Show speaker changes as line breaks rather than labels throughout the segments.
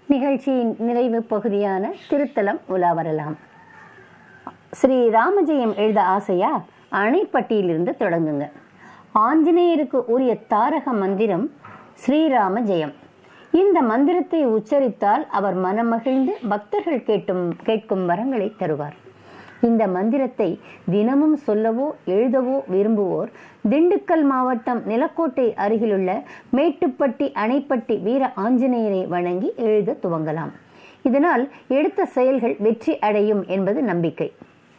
நிகழ்ச்சியின் நிறைவு பகுதியான திருத்தலம் உலா வரலாம் ஸ்ரீ ராமஜெயம் எழுத ஆசையா அணைப்பட்டியிலிருந்து தொடங்குங்க ஆஞ்சநேயருக்கு உரிய தாரக மந்திரம் ஸ்ரீராம ஜெயம் இந்த மந்திரத்தை உச்சரித்தால் அவர் மனமகிழ்ந்து பக்தர்கள் கேட்டும் கேட்கும் வரங்களை தருவார் இந்த மந்திரத்தை தினமும் சொல்லவோ எழுதவோ விரும்புவோர் திண்டுக்கல் மாவட்டம் நிலக்கோட்டை அருகிலுள்ள மேட்டுப்பட்டி அணைப்பட்டி வீர ஆஞ்சநேயரை வணங்கி எழுத துவங்கலாம் இதனால் எடுத்த செயல்கள் வெற்றி அடையும் என்பது நம்பிக்கை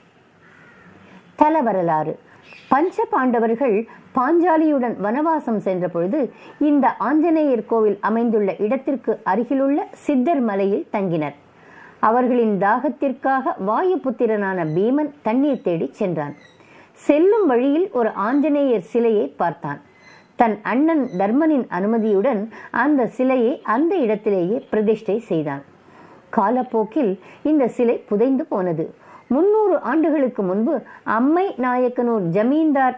தல வரலாறு பஞ்ச பாண்டவர்கள் பாஞ்சாலியுடன் வனவாசம் சென்ற பொழுது இந்த ஆஞ்சநேயர் கோவில் அமைந்துள்ள இடத்திற்கு அருகிலுள்ள சித்தர் மலையில் தங்கினர் அவர்களின் தாகத்திற்காக வாயுபுத்திரனான பீமன் தண்ணீர் தேடி சென்றான் செல்லும் வழியில் ஒரு ஆஞ்சநேயர் சிலையை பார்த்தான் தன் அண்ணன் தர்மனின் அனுமதியுடன் அந்த சிலையை அந்த இடத்திலேயே பிரதிஷ்டை செய்தான் காலப்போக்கில் இந்த சிலை புதைந்து போனது முன்னூறு ஆண்டுகளுக்கு முன்பு அம்மை நாயக்கனூர் ஜமீன்தார்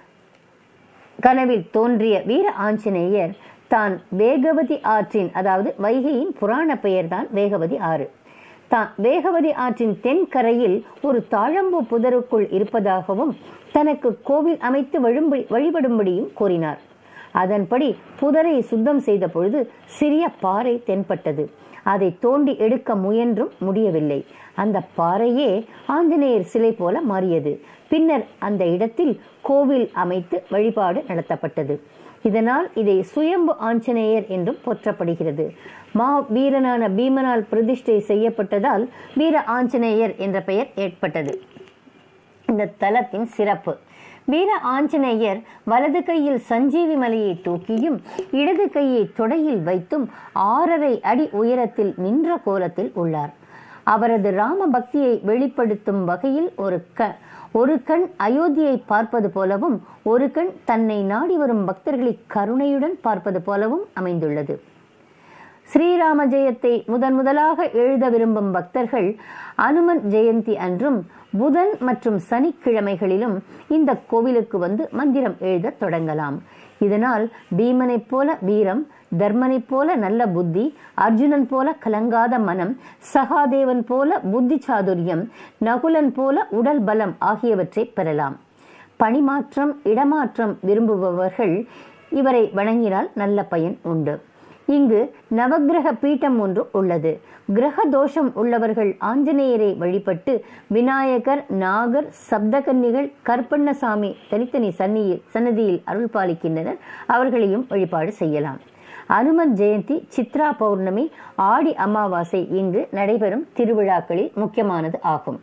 கனவில் தோன்றிய வீர ஆஞ்சநேயர் தான் வேகவதி ஆற்றின் அதாவது வைகையின் புராண பெயர்தான் வேகவதி ஆறு தான் வேகவதி ஆற்றின் தென்கரையில் ஒரு தாழம்பு புதருக்குள் இருப்பதாகவும் தனக்கு கோவில் அமைத்து வழும்படி வழிபடும்படியும் கூறினார் அதன்படி புதரை சுத்தம் செய்த பொழுது சிறிய பாறை தென்பட்டது அதை தோண்டி எடுக்க முயன்றும் முடியவில்லை அந்த பாறையே ஆஞ்சநேயர் சிலை போல மாறியது பின்னர் அந்த இடத்தில் கோவில் அமைத்து வழிபாடு நடத்தப்பட்டது இதனால் இதை சுயம்பு ஆஞ்சநேயர் என்றும் போற்றப்படுகிறது மா வீரனான பீமனால் பிரதிஷ்டை செய்யப்பட்டதால் வீர ஆஞ்சநேயர் என்ற பெயர் ஏற்பட்டது இந்த தலத்தின் சிறப்பு வீர ஆஞ்சநேயர் வலது கையில் சஞ்சீவி மலையை தூக்கியும் இடது கையை தொடையில் வைத்தும் ஆறரை அடி உயரத்தில் நின்ற கோலத்தில் உள்ளார் அவரது ராம பக்தியை வெளிப்படுத்தும் வகையில் ஒரு க ஒரு கண் அயோத்தியை பார்ப்பது போலவும் ஒரு கண் தன்னை நாடி வரும் பக்தர்களை கருணையுடன் பார்ப்பது போலவும் அமைந்துள்ளது ஸ்ரீராம ஜெயத்தை முதன் முதலாக எழுத விரும்பும் பக்தர்கள் அனுமன் ஜெயந்தி அன்றும் புதன் மற்றும் சனிக்கிழமைகளிலும் இந்த கோவிலுக்கு வந்து மந்திரம் எழுத தொடங்கலாம் இதனால் பீமனைப் போல வீரம் தர்மனைப் போல நல்ல புத்தி அர்ஜுனன் போல கலங்காத மனம் சகாதேவன் போல புத்தி சாதுரியம் நகுலன் போல உடல் பலம் ஆகியவற்றை பெறலாம் பணிமாற்றம் இடமாற்றம் விரும்புபவர்கள் இவரை வணங்கினால் நல்ல பயன் உண்டு இங்கு நவக்கிரக பீட்டம் ஒன்று உள்ளது கிரக தோஷம் உள்ளவர்கள் ஆஞ்சநேயரை வழிபட்டு விநாயகர் நாகர் சப்தகன்னிகள் கற்பண்ணசாமி தனித்தனி சன்னியில் சன்னதியில் அருள் பாலிக்கின்றனர் அவர்களையும் வழிபாடு செய்யலாம் அனுமன் ஜெயந்தி சித்ரா பௌர்ணமி ஆடி அமாவாசை இங்கு நடைபெறும் திருவிழாக்களில் முக்கியமானது ஆகும்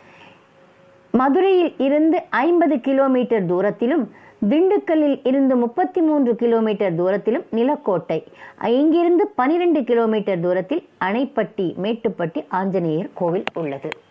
மதுரையில் இருந்து ஐம்பது கிலோமீட்டர் தூரத்திலும் திண்டுக்கல்லில் இருந்து முப்பத்தி மூன்று கிலோமீட்டர் தூரத்திலும் நிலக்கோட்டை இங்கிருந்து பனிரெண்டு கிலோமீட்டர் தூரத்தில் அணைப்பட்டி மேட்டுப்பட்டி ஆஞ்சநேயர் கோவில் உள்ளது